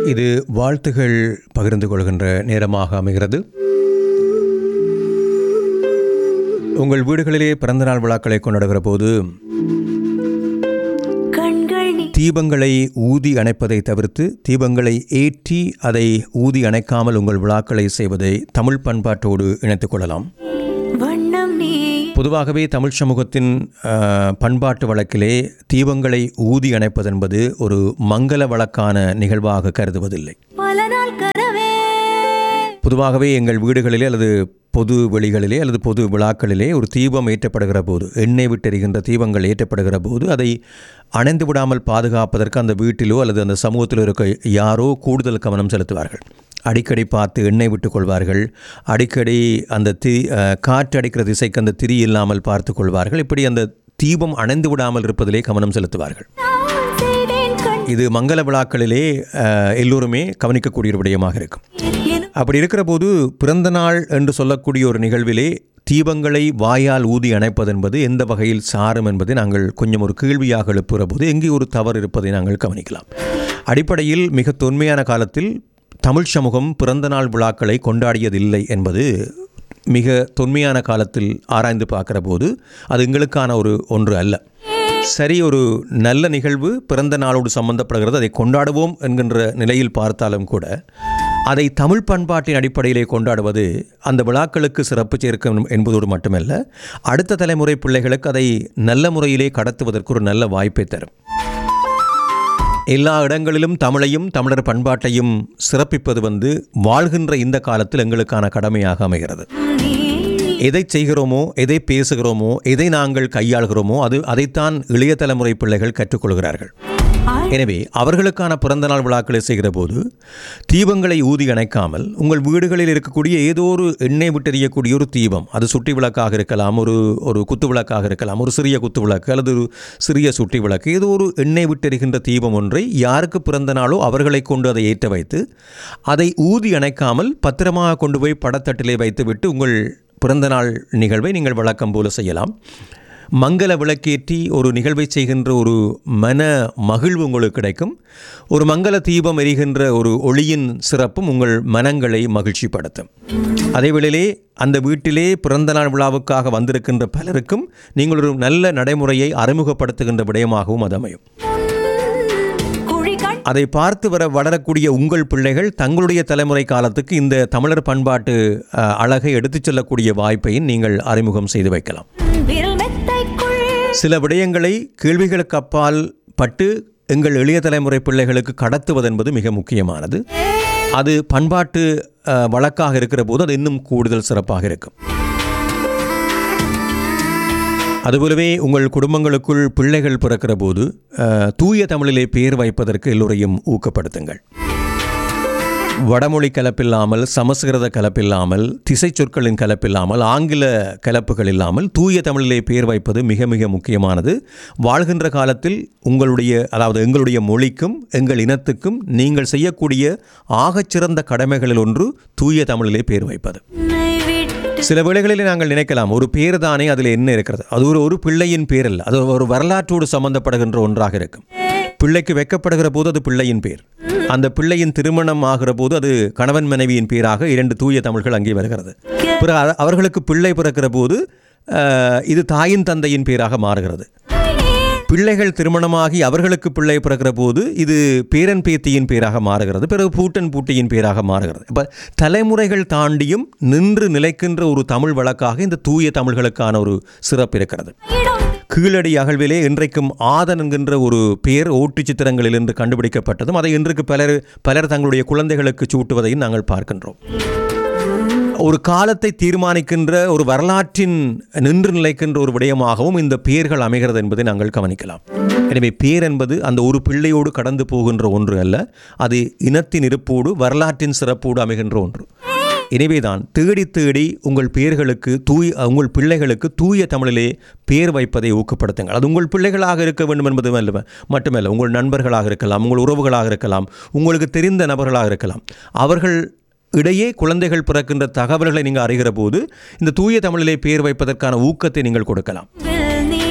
இது வாழ்த்துகள் பகிர்ந்து கொள்கின்ற நேரமாக அமைகிறது உங்கள் வீடுகளிலே பிறந்தநாள் விழாக்களை கொண்டாடுகிற போது கண்கள் நீ தீபங்களை ஊதி அணைப்பதை தவிர்த்து தீபங்களை ஏற்றி அதை ஊதி அணைக்காமல் உங்கள் விழாக்களை செய்வதை தமிழ் பண்பாட்டோடு இணைத்துக் கொள்ளலாம் வண்ணம் நீ பொதுவாகவே தமிழ் சமூகத்தின் அஹ், பண்பாட்டு வழக்கிலே தீபங்களை ஊதி அணைப்பது என்பது ஒரு மங்கள வழக்கான நிகழ்வாக கருதுவதில்லை பல நாள் கனவே பொதுவாகவே எங்கள் வீடுகளிலே அல்லது பொது வெளிகளிலே அல்லது பொது விழாக்களிலே ஒரு தீபம் ஏற்றப்படுகிற போது எண்ணெய் விட்டெறிகின்ற தீபங்கள் ஏற்றப்படுகிற போது அதை அணைந்து விடாமல் பாதுகாப்பதற்கு அந்த வீட்டிலோ அல்லது அந்த சமூகத்திலோ இருக்க யாரோ கூடுதல் கவனம் செலுத்துவார்கள் அடிக்கடி பார்த்து எண்ணெய் விட்டுக் கொள்வார்கள் அடிக்கடி அந்த தி அஹ், காற்று அடிக்கிற திசைக்கு அந்த திரி இல்லாமல் பார்த்து கொள்வார்கள் இப்படி அந்த தீபம் அணைந்து விடாமல் இருப்பதிலே கவனம் செலுத்துவார்கள் நான் செய்தேன் கண் இது மங்கள விழாக்களிலே அஹ், எல்லோருமே கவனிக்கக்கூடிய ஒரு விடயமாக இருக்கும் எனும் அப்படி இருக்கிற போது பிறந்த நாள் என்று சொல்லக்கூடிய ஒரு நிகழ்விலே தீபங்களை வாயால் ஊதி அணைப்பது என்பது எந்த வகையில் சாரும் என்பதை நாங்கள் கொஞ்சம் ஒரு கேள்வியாக எழுப்புகிற போது எங்கே ஒரு தவறு இருப்பதை நாங்கள் கவனிக்கலாம் அடிப்படையில் மிக தொன்மையான காலத்தில் தமிழ் சமூகம் பிறந்த நாள் விழாக்களை கொண்டாடியதில்லை என்பது மிக தொன்மையான காலத்தில் ஆராய்ந்து பார்க்கிற போது அது எங்களுக்கான ஒரு ஒன்று அல்ல சரி ஒரு நல்ல நிகழ்வு பிறந்த நாளோடு சம்பந்தப்படுகிறது அதை கொண்டாடுவோம் என்கின்ற நிலையில் பார்த்தாலும் கூட அதை தமிழ் பண்பாட்டின் அடிப்படையிலே கொண்டாடுவது அந்த விழாக்களுக்கு சிறப்பு சேர்க்கும் என்பதோடு மட்டுமல்ல அடுத்த தலைமுறை பிள்ளைகளுக்கு அதை நல்ல முறையிலே கடத்துவதற்கு ஒரு நல்ல வாய்ப்பை தரும் எல்லா இடங்களிலும் தமிழையும் தமிழர் பண்பாட்டையும் சிறப்பிப்பது வந்து வாழ்கின்ற இந்த காலத்தில் எங்களுக்கான கடமையாக அமைகிறது நீ எதை செய்கிறோமோ எதை பேசுகிறோமோ எதை நாங்கள் கையாள்கிறோமோ அது அதைத்தான் இளைய தலைமுறை பிள்ளைகள் கற்றுக்கொள்கிறார்கள் எனவே அவர்களுக்கான பிறந்தநாள் விழாக்களை செய்கிற போது தீபங்களை ஊதி அணைக்காமல் உங்கள் வீடுகளில் இருக்கக்கூடிய ஏதோ ஒரு எண்ணெய் விட்டெறியக்கூடிய ஒரு தீபம் அது சுட்டி விளக்காக இருக்கலாம் ஒரு ஒரு குத்து விளக்காக இருக்கலாம் ஒரு சிறிய குத்து விளக்கு அல்லது ஒரு சிறிய சுட்டி விளக்கு ஏதோ ஒரு எண்ணெய் விட்டெறிகின்ற தீபம் ஒன்றை யாருக்கு பிறந்த நாளோ அவர்களை கொண்டு அதை ஏற்ற வைத்து அதை ஊதி அணைக்காமல் பத்திரமாக கொண்டு போய் படத்தட்டிலே வைத்துவிட்டு உங்கள் பிறந்தநாள் நிகழ்வை நீங்கள் வழக்கம் போல செய்யலாம் மங்கள விளக்கேற்றி ஒரு நிகழ்வை செய்கின்ற ஒரு மன மகிழ்வு உங்களுக்கு கிடைக்கும் ஒரு மங்கள தீபம் எரிகின்ற ஒரு ஒளியின் சிறப்பும் உங்கள் மனங்களை மகிழ்ச்சிப்படுத்தும் அதே வேளையிலே அந்த வீட்டிலே பிறந்த நாள் விழாவுக்காக வந்திருக்கின்ற பலருக்கும் நீங்கள் ஒரு நல்ல நடைமுறையை அறிமுகப்படுத்துகின்ற விடயமாகவும் அது அமையும் குழி கண் அதை பார்த்து வர வளரக்கூடிய உங்கள் பிள்ளைகள் தங்களுடைய தலைமுறை காலத்துக்கு இந்த தமிழர் பண்பாட்டு அஹ், அழகை எடுத்துச் செல்லக்கூடிய வாய்ப்பையும் நீங்கள் அறிமுகம் செய்து வைக்கலாம் விரல் மெத்தைக்குள் சில விடயங்களை கேள்விகளுக்கு அப்பால் பட்டு எங்கள் எளிய தலைமுறை பிள்ளைகளுக்கு கடத்துவது என்பது மிக முக்கியமானது அது பண்பாட்டு அஹ், வழக்காக இருக்கிற போது அது இன்னும் கூடுதல் சிறப்பாக இருக்கும் அதுபோலவே உங்கள் குடும்பங்களுக்குள் பிள்ளைகள் பிறக்கிற போது அஹ், தூய தமிழிலே பேர் வைப்பதற்கு எல்லோரையும் ஊக்கப்படுத்துங்கள் வடமொழி கலப்பில்லாமல் சமஸ்கிருத கலப்பில்லாமல் திசை சொற்களின் கலப்பில்லாமல் ஆங்கில கலப்புகள் இல்லாமல் தூய தமிழிலே பேர் வைப்பது மிக மிக முக்கியமானது வாழ்கின்ற காலத்தில் உங்களுடைய அதாவது எங்களுடைய மொழிக்கும் எங்கள் இனத்துக்கும் நீங்கள் செய்யக்கூடிய ஆகச்சிறந்த கடமைகளில் ஒன்று தூய தமிழிலே பேர் வைப்பது உன்னை விட்டு சில வேளைகளில் நாங்கள் நினைக்கலாம் ஒரு பேர் தானே அதில் என்ன இருக்கிறது அது ஒரு ஒரு பிள்ளையின் பேர் அல்ல அது ஒரு வரலாற்றோடு சம்பந்தப்படுகின்ற ஒன்றாக இருக்கும் பிள்ளைக்கு வைக்கப்படுகிற போது அது பிள்ளையின் பேர் அந்த பிள்ளையின் திருமணம் ஆகிற போது அது கணவன் மனைவியின் பேராக இரண்டு தூய தமிழ்கள் அங்கே வருகிறது பிறகு அ- அவர்களுக்கு பிள்ளை பிறக்கிற போது அஹ், இது தாயின் தந்தையின் பேராக மாறுகிறது பிள்ளைகள் திருமணமாகி அவர்களுக்கு பிள்ளை பிறக்கிற போது இது பேரன் பேத்தியின் பேராக மாறுகிறது பிறகு பூட்டன் பூட்டியின் பேராக மாறுகிறது இப்போ தலைமுறைகள் தாண்டியும் நின்று நிலைக்கின்ற ஒரு தமிழ் வழக்காக இந்த தூய தமிழ்களுக்கான ஒரு சிறப்பு இருக்கிறது இடம் கீழடி அகழ்விலே இன்றைக்கும் ஆதன் என்கின்ற ஒரு பேர் ஓட்டுச் சித்திரங்களில் இன்று கண்டுபிடிக்கப்பட்டதும் அதை இன்றைக்கு பலர் பலர் தங்களுடைய குழந்தைகளுக்கு சூட்டுவதையும் நாங்கள் பார்க்கின்றோம் ஒரு காலத்தை தீர்மானிக்கின்ற ஒரு வரலாற்றின் நின்று நிலைக்கின்ற ஒரு விடயமாகவும் இந்த பெயர்கள் அமைகிறது என்பதை நாங்கள் கவனிக்கலாம் எனவே பேர் என்பது அந்த ஒரு பிள்ளையோடு கடந்து போகின்ற ஒன்று அல்ல அது இனத்தின் இருப்போடு வரலாற்றின் சிறப்போடு அமைகின்ற ஒன்று எனவேதான் தேடி தேடி உங்கள் பெயர்களுக்கு தூய் உங்கள் பிள்ளைகளுக்கு தூய தமிழிலே பேர் வைப்பதை ஊக்கப்படுத்துங்கள் அது உங்கள் பிள்ளைகளாக இருக்க வேண்டும் என்பது அல்ல மட்டுமல்ல உங்கள் நண்பர்களாக இருக்கலாம் உங்கள் உறவுகளாக இருக்கலாம் உங்களுக்கு தெரிந்த நபர்களாக இருக்கலாம் அவர்கள் இடையே குழந்தைகள் பிறக்கின்ற தகவல்களை நீங்கள் அறிகிற போது இந்த தூய தமிழிலே பேர் வைப்பதற்கான ஊக்கத்தை நீங்கள் கொடுக்கலாம் வில் நீ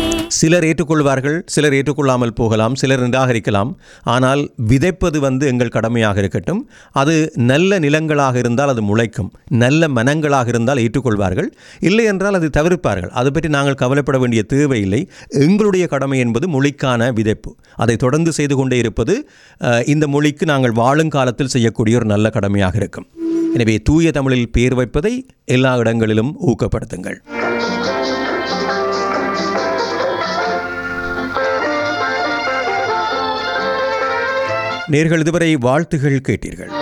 சிலர் ஏற்றுக்கொள்வார்கள் சிலர் ஏற்றுக்கொள்ளாமல் போகலாம் சிலர் நிராகரிக்கலாம் ஆனால் விதைப்பது வந்து எங்கள் கடமையாக இருக்கட்டும் அது நல்ல நிலங்களாக இருந்தால் அது முளைக்கும் நல்ல மனங்களாக இருந்தால் ஏற்றுக்கொள்வார்கள் இல்லை என்றால் அது தவிர்ப்பார்கள் அது பற்றி நாங்கள் கவலைப்பட வேண்டிய தேவையில்லை எங்களுடைய கடமை என்பது மொழிக்கான விதைப்பு அதை தொடர்ந்து செய்து கொண்டே இருப்பது அஹ், இந்த மொழிக்கு நாங்கள் வாழும் காலத்தில் செய்யக்கூடிய ஒரு நல்ல கடமையாக இருக்கும் எனவே தூய தமிழில் பேர் வைப்பதை எல்லா இடங்களிலும் ஊக்கப்படுத்துங்கள் நேர்கள் இதுவரை வாழ்த்துகள் கேட்டீர்கள்